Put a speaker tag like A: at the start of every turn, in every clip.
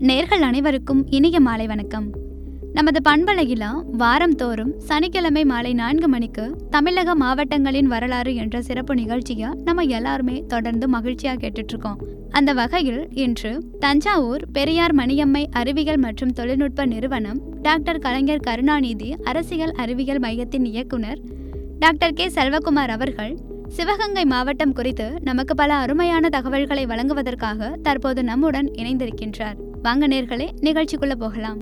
A: நேர்கள் அனைவருக்கும் இனிய மாலை வணக்கம் நமது பண்பலையிலா வாரம் தோறும் சனிக்கிழமை மாலை நான்கு மணிக்கு தமிழக மாவட்டங்களின் வரலாறு என்ற சிறப்பு நிகழ்ச்சியை நம்ம எல்லாருமே தொடர்ந்து மகிழ்ச்சியாக கேட்டுட்ருக்கோம் அந்த வகையில் இன்று தஞ்சாவூர் பெரியார் மணியம்மை அறிவியல் மற்றும் தொழில்நுட்ப நிறுவனம் டாக்டர் கலைஞர் கருணாநிதி அரசியல் அறிவியல் மையத்தின் இயக்குனர் டாக்டர் கே செல்வகுமார் அவர்கள் சிவகங்கை மாவட்டம் குறித்து நமக்கு பல அருமையான தகவல்களை வழங்குவதற்காக தற்போது நம்முடன் இணைந்திருக்கின்றார் வாங்க நேர்களே நிகழ்ச்சிக்குள்ள போகலாம்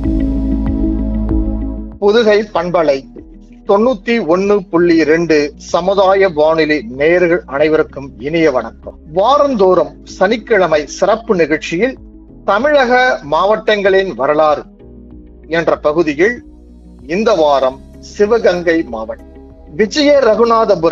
B: புதுகை பண்பலை தொண்ணூத்தி ஒன்னு புள்ளி ரெண்டு சமுதாய வானொலி நேயர்கள் அனைவருக்கும் இனிய வணக்கம் வாரந்தோறும் சனிக்கிழமை சிறப்பு நிகழ்ச்சியில் தமிழக மாவட்டங்களின் வரலாறு என்ற பகுதியில் இந்த வாரம் சிவகங்கை மாவட்டம் விஜய ரகுநாதபுர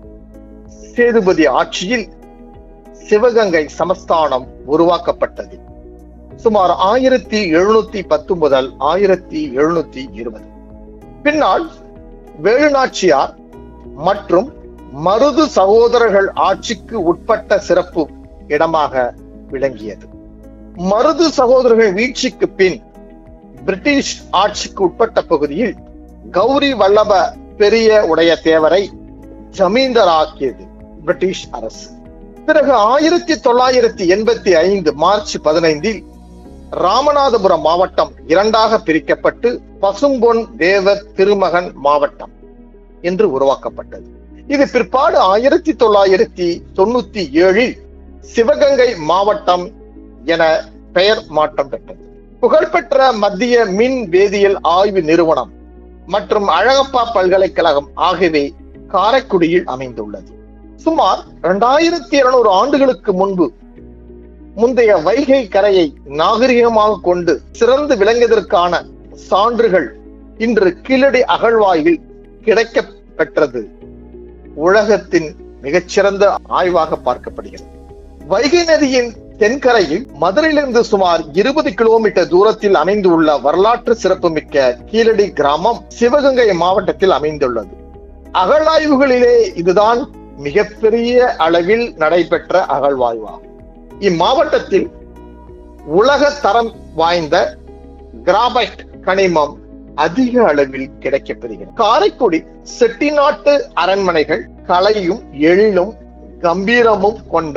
B: சேதுபதி ஆட்சியில் சிவகங்கை சமஸ்தானம் உருவாக்கப்பட்டது சுமார் ஆயிரத்தி எழுநூத்தி பத்து முதல் ஆயிரத்தி எழுநூத்தி இருபது பின்னால் வேலுநாச்சியார் மற்றும் மருது சகோதரர்கள் ஆட்சிக்கு உட்பட்ட சிறப்பு இடமாக விளங்கியது மருது சகோதரர்கள் வீழ்ச்சிக்கு பின் பிரிட்டிஷ் ஆட்சிக்கு உட்பட்ட பகுதியில் கௌரி வல்லப பெரிய உடைய தேவரை ஜமீன்தாராக்கியது பிரிட்டிஷ் அரசு பிறகு ஆயிரத்தி தொள்ளாயிரத்தி எண்பத்தி ஐந்து மார்ச் பதினைந்தில் ராமநாதபுரம் மாவட்டம் இரண்டாக பிரிக்கப்பட்டு பசும்பொன் தேவர் திருமகன் மாவட்டம் என்று உருவாக்கப்பட்டது இது பிற்பாடு ஆயிரத்தி தொள்ளாயிரத்தி தொண்ணூத்தி ஏழில் சிவகங்கை மாவட்டம் என பெயர் மாற்றம் பெற்றது புகழ்பெற்ற மத்திய மின் வேதியியல் ஆய்வு நிறுவனம் மற்றும் அழகப்பா பல்கலைக்கழகம் ஆகியவை காரைக்குடியில் அமைந்துள்ளது சுமார் இரண்டாயிரத்தி இருநூறு ஆண்டுகளுக்கு முன்பு முந்தைய வைகை கரையை நாகரிகமாக கொண்டு சிறந்து விளங்கியதற்கான சான்றுகள் இன்று கீழடி அகழ்வாயில் கிடைக்க பெற்றது உலகத்தின் மிகச்சிறந்த ஆய்வாக பார்க்கப்படுகிறது வைகை நதியின் தென்கரையில் மதுரையிலிருந்து சுமார் இருபது கிலோமீட்டர் தூரத்தில் அமைந்துள்ள வரலாற்று சிறப்புமிக்க கீழடி கிராமம் சிவகங்கை மாவட்டத்தில் அமைந்துள்ளது அகழாய்வுகளிலே இதுதான் மிகப்பெரிய அளவில் நடைபெற்ற அகழ்வாய்வாகும் இம்மாவட்டத்தில் உலக தரம் வாய்ந்த கிராபைட் கனிமம் அதிக அளவில் கிடைக்கப்பெறுகிறது காரைக்குடி செட்டிநாட்டு அரண்மனைகள் கலையும் எழிலும் கம்பீரமும் கொண்ட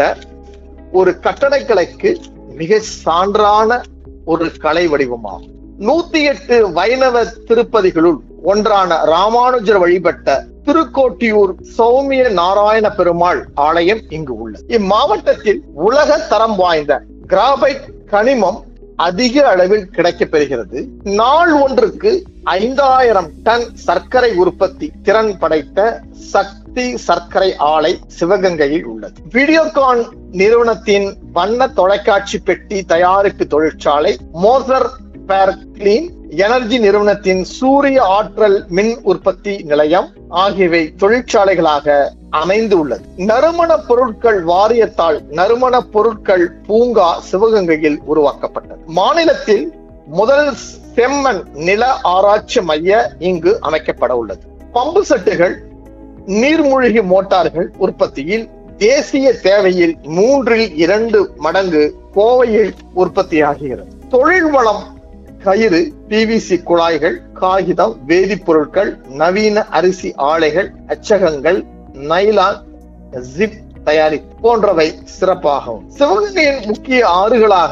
B: ஒரு கட்டடக்கலைக்கு மிக சான்றான ஒரு கலை வடிவமாகும் நூத்தி எட்டு வைணவ திருப்பதிகளுள் ஒன்றான ராமானுஜர் வழிபட்ட திருக்கோட்டியூர் சௌமிய நாராயண பெருமாள் ஆலயம் இங்கு உள்ளது இம்மாவட்டத்தில் உலக தரம் வாய்ந்த கிராபைட் கனிமம் அதிக அளவில் கிடைக்கப்பெறுகிறது நாள் ஒன்றுக்கு ஐந்தாயிரம் டன் சர்க்கரை உற்பத்தி திறன் படைத்த சக்தி சர்க்கரை ஆலை சிவகங்கையில் உள்ளது வீடியோகான் நிறுவனத்தின் வண்ண தொலைக்காட்சி பெட்டி தயாரிப்பு தொழிற்சாலை மோசர் கிளீன் எனர்ஜி நிறுவனத்தின் சூரிய ஆற்றல் மின் உற்பத்தி நிலையம் ஆகியவை தொழிற்சாலைகளாக அமைந்து உள்ளது நறுமண பொருட்கள் வாரியத்தால் நறுமண பொருட்கள் பூங்கா சிவகங்கையில் உருவாக்கப்பட்டது மாநிலத்தில் முதல் செம்மண் நில ஆராய்ச்சி மைய இங்கு அமைக்கப்பட உள்ளது பம்பு செட்டுகள் நீர்மூழ்கி மோட்டார்கள் உற்பத்தியில் தேசிய தேவையில் மூன்றில் இரண்டு மடங்கு கோவையில் உற்பத்தியாகிறது தொழில் வளம் கயிறு பிவிசி குழாய்கள் காகிதம் வேதிப்பொருட்கள் நவீன அரிசி ஆலைகள் அச்சகங்கள் நைலான் ஜிப் தயாரிப்பு போன்றவை சிறப்பாகும் சிவகங்கையின் முக்கிய ஆறுகளாக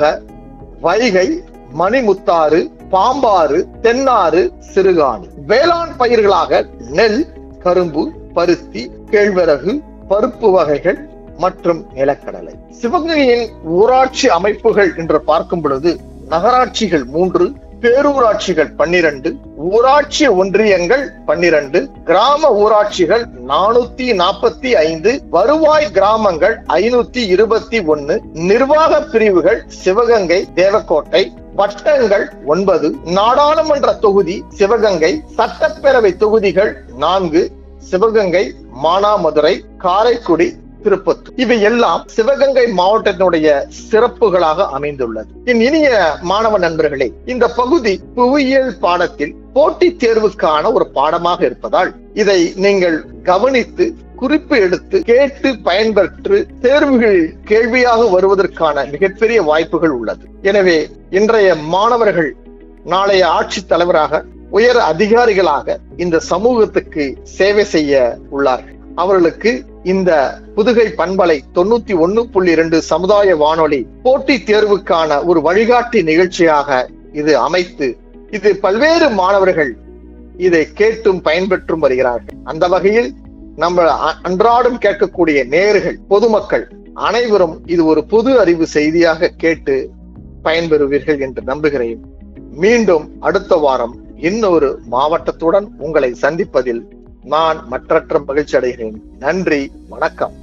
B: வைகை மணிமுத்தாறு பாம்பாறு தென்னாறு சிறுகாணி வேளாண் பயிர்களாக நெல் கரும்பு பருத்தி கேழ்வரகு பருப்பு வகைகள் மற்றும் நிலக்கடலை சிவகங்கையின் ஊராட்சி அமைப்புகள் என்று பார்க்கும் பொழுது நகராட்சிகள் மூன்று பேரூராட்சிகள் பன்னிரண்டு ஊராட்சி ஒன்றியங்கள் பன்னிரண்டு கிராம ஊராட்சிகள் நானூத்தி நாற்பத்தி ஐந்து வருவாய் கிராமங்கள் ஐநூத்தி இருபத்தி ஒன்னு நிர்வாக பிரிவுகள் சிவகங்கை தேவக்கோட்டை வட்டங்கள் ஒன்பது நாடாளுமன்ற தொகுதி சிவகங்கை சட்டப்பேரவை தொகுதிகள் நான்கு சிவகங்கை மானாமதுரை காரைக்குடி திருப்பத்தூர் இவை எல்லாம் சிவகங்கை மாவட்டத்தினுடைய சிறப்புகளாக அமைந்துள்ளது என் இனிய மாணவ நண்பர்களே இந்த பகுதி புவியியல் பாடத்தில் போட்டித் தேர்வுக்கான ஒரு பாடமாக இருப்பதால் இதை நீங்கள் கவனித்து குறிப்பு எடுத்து கேட்டு பயன்பெற்று தேர்வுகளில் கேள்வியாக வருவதற்கான மிகப்பெரிய வாய்ப்புகள் உள்ளது எனவே இன்றைய மாணவர்கள் நாளைய ஆட்சி தலைவராக உயர் அதிகாரிகளாக இந்த சமூகத்துக்கு சேவை செய்ய உள்ளார்கள் அவர்களுக்கு இந்த புதுகை பண்பலை தொண்ணூத்தி ஒன்னு புள்ளி இரண்டு சமுதாய வானொலி போட்டித் தேர்வுக்கான ஒரு வழிகாட்டி நிகழ்ச்சியாக இது அமைத்து இது பல்வேறு மாணவர்கள் இதை கேட்டும் பயன்பெற்றும் வருகிறார்கள் அந்த வகையில் நம்ம அ- அன்றாடம் கேட்கக்கூடிய நேயர்கள் பொதுமக்கள் அனைவரும் இது ஒரு பொது அறிவு செய்தியாக கேட்டு பயன்பெறுவீர்கள் என்று நம்புகிறேன் மீண்டும் அடுத்த வாரம் இன்னொரு மாவட்டத்துடன் உங்களை சந்திப்பதில் நான் மற்றற்ற மகிழ்ச்சி அடைகிறேன் நன்றி வணக்கம்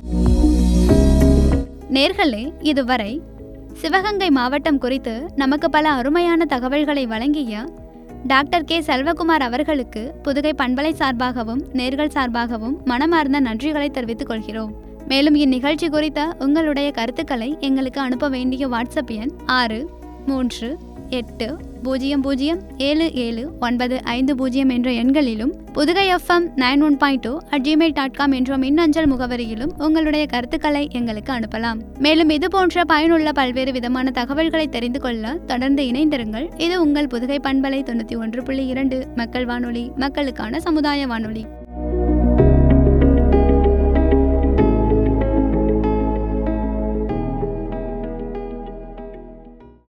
A: நேர்களே இதுவரை சிவகங்கை மாவட்டம் குறித்து நமக்கு பல அருமையான தகவல்களை வழங்கிய டாக்டர் கே செல்வகுமார் அவர்களுக்கு புதுகை பண்பலை சார்பாகவும் நேர்கள் சார்பாகவும் மனமார்ந்த நன்றிகளை தெரிவித்துக் கொள்கிறோம் மேலும் இந்நிகழ்ச்சி குறித்த உங்களுடைய கருத்துக்களை எங்களுக்கு அனுப்ப வேண்டிய வாட்ஸ்அப் எண் ஆறு மூன்று எட்டு பூஜ்ஜியம் பூஜ்ஜியம் ஏழு ஏழு ஒன்பது ஐந்து பூஜ்ஜியம் என்ற எண்களிலும் Pudugai FM nine one point two at Gmail dot com என்ற மின்னஞ்சல் முகவரியிலும் உங்களுடைய கருத்துக்களை எங்களுக்கு அனுப்பலாம் மேலும் இது போன்ற பயனுள்ள பல்வேறு விதமான தகவல்களை தெரிந்து கொள்ள தொடர்ந்து இணைந்திருங்கள் இது உங்கள் புதுகை பண்பலை தொண்ணூற்றி ஒன்று புள்ளி இரண்டு மக்கள் வானொலி மக்களுக்கான சமுதாய வானொலி